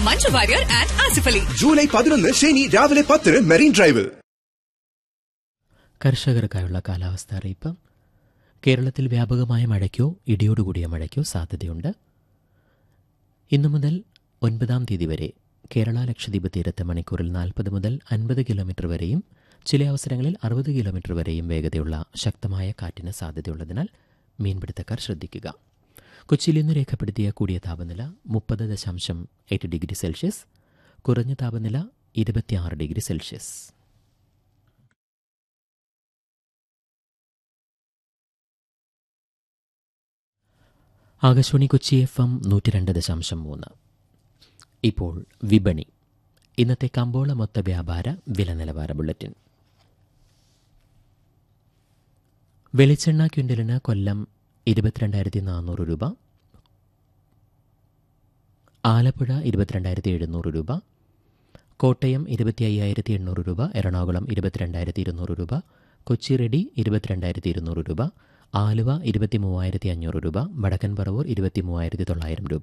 Manju Warrier and Asif Ali July പതിനൊന്ന് ശനി രാവിലെ പത്തിന് മെറീൻ ഡ്രൈവിൽ കർഷകർക്കായുള്ള കാലാവസ്ഥ അറിയിപ്പ് കേരളത്തിൽ വ്യാപകമായ മഴയ്ക്കോ ഇടിയോടുകൂടിയ മഴയ്ക്കോ സാധ്യതയുണ്ട് ഇന്നു മുതൽ ഒൻപതാം തീയതി വരെ കേരള ലക്ഷദ്വീപ് തീരത്ത് മണിക്കൂറിൽ നാൽപ്പത് മുതൽ അൻപത് കിലോമീറ്റർ വരെയും ചില അവസരങ്ങളിൽ അറുപത് കിലോമീറ്റർ വരെയും വേഗതയുള്ള ശക്തമായ കാറ്റിന് സാധ്യതയുള്ളതിനാൽ മീൻപിടുത്തക്കാർ ശ്രദ്ധിക്കുക കൊച്ചിയിൽ ഇന്ന് രേഖപ്പെടുത്തിയ കൂടിയ താപനില മുപ്പത് ദശാംശം എട്ട് ഡിഗ്രി സെൽഷ്യസ് കുറഞ്ഞ താപനില ഇരുപത്തിയാറ് degree Celsius Akashvani Kochi F M നൂറ്റി രണ്ട് ദശാംശം മൂന്ന് ഇപ്പോൾ വിപണി ഇന്നത്തെ കമ്പോള മൊത്ത വ്യാപാര വില നിലവാര ബുള്ളറ്റിൻ വെളിച്ചെണ്ണ ക്വിൻ്റലിന് കൊല്ലം ഇരുപത്തിരണ്ടായിരത്തി നാനൂറ് രൂപ ആലപ്പുഴ ഇരുപത്തിരണ്ടായിരത്തി എഴുന്നൂറ് രൂപ കോട്ടയം ഇരുപത്തി അയ്യായിരത്തി എണ്ണൂറ് രൂപ എറണാകുളം ഇരുപത്തിരണ്ടായിരത്തി ഇരുന്നൂറ് രൂപ കൊച്ചി റെഡി ഇരുപത്തിരണ്ടായിരത്തി ഇരുന്നൂറ് രൂപ ആലുവ ഇരുപത്തി മൂവായിരത്തി അഞ്ഞൂറ് രൂപ വടക്കൻ പറവൂർ ഇരുപത്തി മൂവായിരത്തി തൊള്ളായിരം രൂപ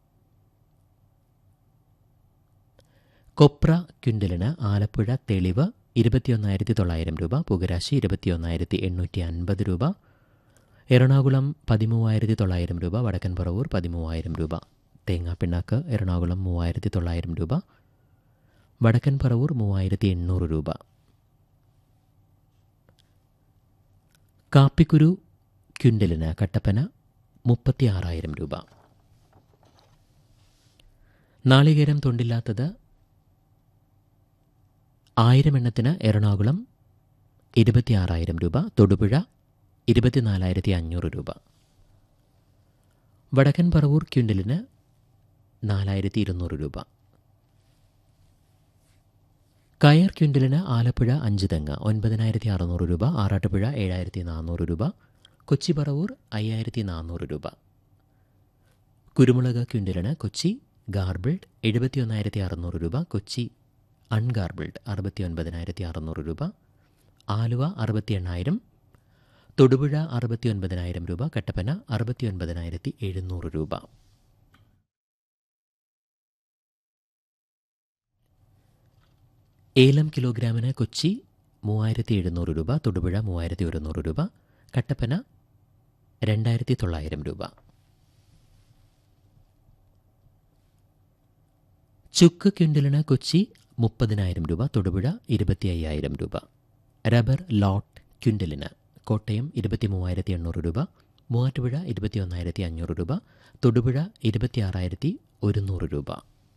കൊപ്ര ക്വിൻ്റലിന് ആലപ്പുഴ തെളിവ് ഇരുപത്തിയൊന്നായിരത്തി തൊള്ളായിരം രൂപ പുകരാശി ഇരുപത്തിയൊന്നായിരത്തി എണ്ണൂറ്റി അൻപത് രൂപ എറണാകുളം പതിമൂവായിരത്തി തൊള്ളായിരം രൂപ വടക്കൻ പറവൂർ പതിമൂവായിരം രൂപ തേങ്ങാപ്പിണ്ണാക്ക് എറണാകുളം മൂവായിരത്തി തൊള്ളായിരം രൂപ വടക്കൻ പറവൂർ മൂവായിരത്തി എണ്ണൂറ് രൂപ കാപ്പിക്കുരു ക്വിൻ്റലിന് കട്ടപ്പന മുപ്പത്തിയാറായിരം രൂപ നാളികേരം തൊണ്ടില്ലാത്തത് ആയിരം എണ്ണത്തിന് എറണാകുളം ഇരുപത്തിയാറായിരം രൂപ തൊടുപുഴ ഇരുപത്തിനാലായിരത്തി അഞ്ഞൂറ് രൂപ വടക്കൻ പറവൂർ ക്വിൻ്റലിന് നാലായിരത്തി ഇരുന്നൂറ് രൂപ കയർ ക്വിൻ്റലിന് ആലപ്പുഴ അഞ്ച് തെങ്ങ് ഒൻപതിനായിരത്തി അറുന്നൂറ് രൂപ ആറാട്ടുപുഴ ഏഴായിരത്തി നാനൂറ് രൂപ കൊച്ചി പറവൂർ അയ്യായിരത്തി നാനൂറ് രൂപ കുരുമുളക് ക്വിൻ്റലിന് കൊച്ചി ഗാർബിൾഡ് എഴുപത്തിയൊന്നായിരത്തി അറുന്നൂറ് രൂപ കൊച്ചി അൺഗാർബിൾഡ് അറുപത്തി ഒൻപതിനായിരത്തി അറുന്നൂറ് രൂപ ആലുവ അറുപത്തി എണ്ണായിരം തൊടുപുഴ അറുപത്തി ഒൻപതിനായിരം രൂപ കട്ടപ്പന അറുപത്തി ഒൻപതിനായിരത്തി എഴുന്നൂറ് രൂപ ഏലം കിലോഗ്രാമിന് കൊച്ചി മൂവായിരത്തി എഴുന്നൂറ് രൂപ തൊടുപുഴ മൂവായിരത്തി ഒരുന്നൂറ് രൂപ കട്ടപ്പന രണ്ടായിരത്തി തൊള്ളായിരം രൂപ ചുക്ക് ക്വിൻ്റലിന് കൊച്ചി മുപ്പതിനായിരം രൂപ തൊടുപുഴ ഇരുപത്തി അയ്യായിരം രൂപ റബ്ബർ ലോട്ട് ക്വിൻ്റലിന് കോട്ടയം ഇരുപത്തി മൂവായിരത്തി എണ്ണൂറ് രൂപ മൂവാറ്റുപുഴ ഇരുപത്തി ഒന്നായിരത്തി അഞ്ഞൂറ് രൂപ തൊടുപുഴ ഇരുപത്തി ആറായിരത്തി ഒരുന്നൂറ് രൂപ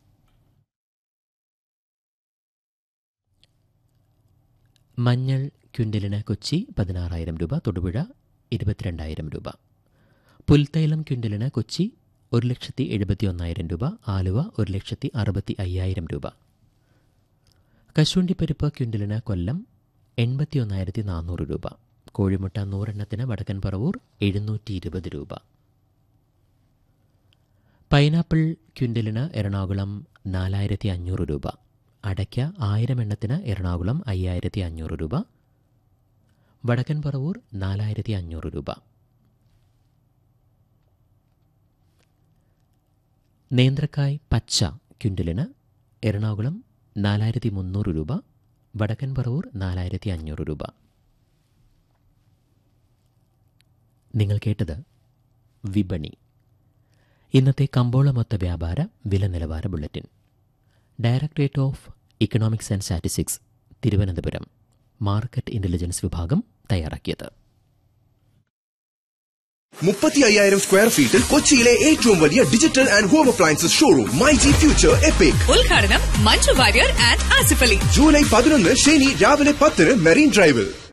മഞ്ഞൾ ക്വിൻ്റലിന് കൊച്ചി പതിനാറായിരം രൂപ തൊടുപുഴ ഇരുപത്തിരണ്ടായിരം രൂപ പുൽത്തൈലം ക്വിൻ്റലിന് കൊച്ചി ഒരു ലക്ഷത്തി എഴുപത്തി ഒന്നായിരം രൂപ ആലുവ ഒരു ലക്ഷത്തി അറുപത്തി അയ്യായിരം രൂപ കശുവണ്ടിപ്പരിപ്പ് ക്വിൻ്റലിന് കൊല്ലം എൺപത്തി ഒന്നായിരത്തി നാനൂറ് രൂപ കോഴിമുട്ട നൂറെണ്ണത്തിന് വടക്കൻ പറവൂർ എഴുന്നൂറ്റി ഇരുപത് രൂപ പൈനാപ്പിൾ ക്വിൻ്റലിന് എറണാകുളം നാലായിരത്തി അഞ്ഞൂറ് രൂപ അടയ്ക്ക ആയിരം എണ്ണത്തിന് എറണാകുളം അയ്യായിരത്തി അഞ്ഞൂറ് രൂപ വടക്കൻ പറവൂർ നാലായിരത്തി അഞ്ഞൂറ് രൂപ നേന്ത്രക്കായ് പച്ച ക്വിൻ്റലിന് എറണാകുളം നാലായിരത്തി മുന്നൂറ് രൂപ വടക്കൻ പറവൂർ നാലായിരത്തി അഞ്ഞൂറ് രൂപ നിങ്ങൾ കേട്ടത് വിപണി ഇന്നത്തെ കമ്പോള മൊത്ത വ്യാപാര വില നിലവാര bulletin directorate of economics and statistics Thiruvananthapuram market intelligence വിഭാഗം തയ്യാറാക്കിയത് മുപ്പത്തി അയ്യായിരം സ്ക്വയർ ഫീറ്റിൽ കൊച്ചിയിലെ ഏറ്റവും വലിയ digital and home appliances showroom my G future epic ഉദ്ഘാടനം മഞ്ജു വാര്യർ ആൻഡ് ആസിഫ് അലി ജൂലൈ പതിനൊന്ന് ശനി രാവിലെ പത്തിന് മെറീൻ ഡ്രൈവിൽ